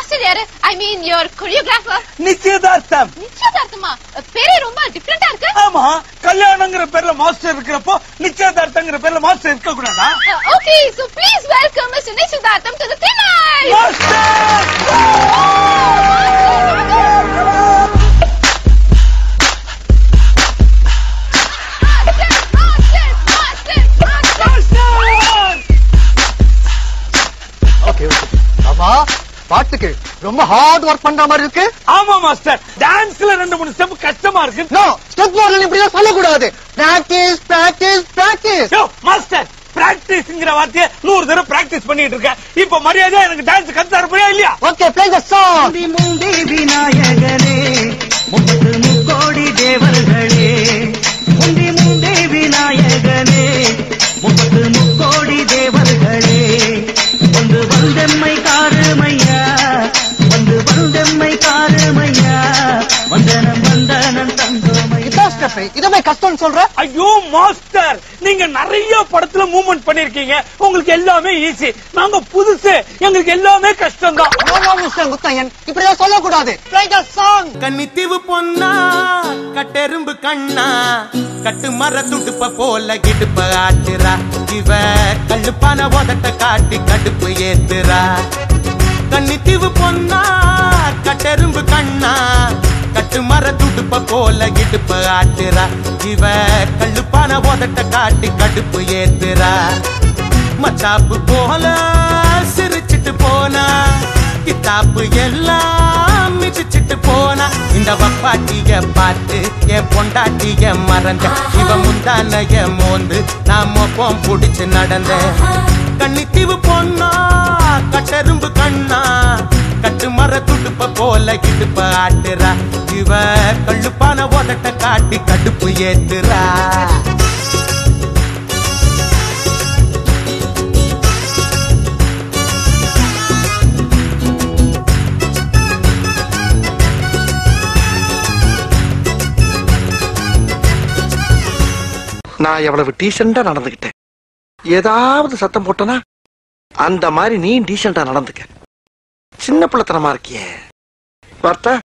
master யாரு ஐ mean your choreographer நிச்சயதார்த்தம் நிச்சயதார்த்தமா பேரே ரொம்ப டிஃபரெண்டா இருக்கு ஆமா கல்யாணங்கிற பேர்ல மாஸ்டர் இருக்கிறப்போ நிச்சயதார்த்தங்கிற பேர்ல மாஸ்டர் இருக்க கூடாதா okay so please welcome mister நிச்சயதார்த்தம் டு தி தினாய் மாஸ்டர் ஓகே ஓகே அப்பா பாட்டுக்கு ரொம்ப ஹார்ட் ஒர்க் பண்ற மாதிரி இருக்கு ஆமா மாஸ்டர் டான்ஸ்ல ரெண்டு மூணு ஸ்டெப் கஷ்டமா இருக்கு நோ ஸ்டெப் போர்டில் இப்படி சொல்லக்கூடாது practice practice practice yo, master பிராக்டிஸ்ங்கிற வார்த்தையை நூறு தடவை பிராக்டிஸ் பண்ணிட்டு இருக்கேன் இப்ப மரியாதை எனக்கு டான்ஸ் கத்து தரப்படியா இல்லையா ஓகே ப்ளே த சாங் முந்தி முந்தி விநாயகனே முப்பத்து முக்கோடி தேவர்களே முந்தி முந்தி விநாயகனே முப்பத்து முக்கோடி தேவர்களே வந்து வந்தெம்மை காருமையா வந்து வந்தெம்மை காருமையா வந்தனம் வந்தனம் தந்தோமையா இதான் ஸ்டெப் இதுமே கஷ்டம்னு சொல்ற ஐயோ மாஸ்டர் நீங்க நிறைய படத்துல மூவ்மெண்ட் பண்ணிருக்கீங்க உங்களுக்கு எல்லாமே ஈஸி நாங்க புதுசு எங்களுக்கு எல்லாமே கஷ்டம் தான் நோ நோ மிஸ்டர் முத்தையன் இப்படிதான் சொல்லக்கூடாது ப்ளே த சாங் கன்னித்தீவு பொன்னா கட்டெரும்பு கண்ணா கட்டு மர துடுப்ப போல கிடுப்ப ஆட்டுறா இவ கல்லுப்பான உதட்ட காட்டி கடுப்பு ஏத்துறா கன்னித்தீவு பொன்னா கட்டெரும்பு கண்ணா கட்டு மர துடுப்ப போல கிடுப்ப ஆட்டுறா இவ கல்லுப்பான உதட்ட காட்டி கடுப்பு ஏத்துறா மச்சாப்பு போல சிரிச்சிட்டு போனா கித்தாப்பு எல்லாம் மிதிச்சிட்டு போனா இந்த வப்பாட்டிய பார்த்து என் பொண்டாட்டிய மறந்த இவ முந்தானைய மோந்து நான் மொப்பம் புடிச்சு நடந்த கன்னித்தீவு பொண்ணா கட்டெரும்பு கண்ணா கட்டு மர துடுப்ப போல இடுப்ப ஆட்டுறா இவ கள்ளுப்பான உதட்ட காட்டி கடுப்பு ஏத்துறா நான் எவ்வளவு டீசெண்டா நடந்துகிட்டேன் ஏதாவது சத்தம் போட்டனா அந்த மாதிரி நீ டீசெண்டா நடந்துக்க சின்ன பிள்ளைத்தனமா இருக்கியே பார்த்தா